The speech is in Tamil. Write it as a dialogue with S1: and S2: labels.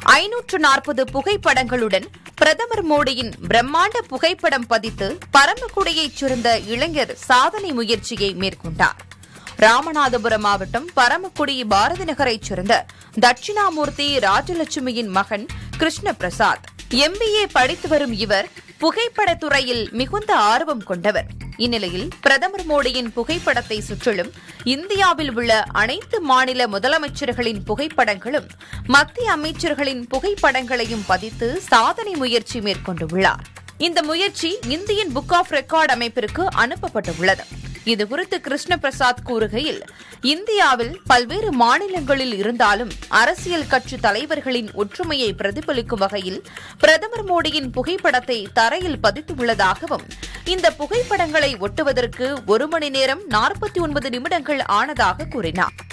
S1: ஐநூற்று நாற்பது புகைப்படங்களுடன் பிரதமர் மோடியின் பிரம்மாண்ட புகைப்படம் பதித்து பரமக்குடியைச் சேர்ந்த இளைஞர் சாதனை முயற்சியை மேற்கொண்டார் ராமநாதபுரம் மாவட்டம் பரமக்குடி பாரதி நகரைச் சேர்ந்த தட்சிணாமூர்த்தி ராஜலட்சுமியின் மகன் கிருஷ்ண பிரசாத் எம்பிஏ படித்து வரும் இவர் புகைப்படத் துறையில் மிகுந்த ஆர்வம் கொண்டவர் இந்நிலையில் பிரதமர் மோடியின் புகைப்படத்தை சுற்றிலும் இந்தியாவில் உள்ள அனைத்து மாநில முதலமைச்சர்களின் புகைப்படங்களும் மத்திய அமைச்சர்களின் புகைப்படங்களையும் பதித்து சாதனை முயற்சி மேற்கொண்டுள்ளார் இந்த முயற்சி இந்தியன் புக் ஆஃப் ரெக்கார்ட் அமைப்பிற்கு அனுப்பப்பட்டுள்ளது இதுகுறித்து கிருஷ்ண பிரசாத் கூறுகையில் இந்தியாவில் பல்வேறு மாநிலங்களில் இருந்தாலும் அரசியல் கட்சி தலைவர்களின் ஒற்றுமையை பிரதிபலிக்கும் வகையில் பிரதமர் மோடியின் புகைப்படத்தை தரையில் பதித்துள்ளதாகவும் இந்த புகைப்படங்களை ஒட்டுவதற்கு ஒரு மணி நேரம் நாற்பத்தி ஒன்பது நிமிடங்கள் ஆனதாக கூறினார்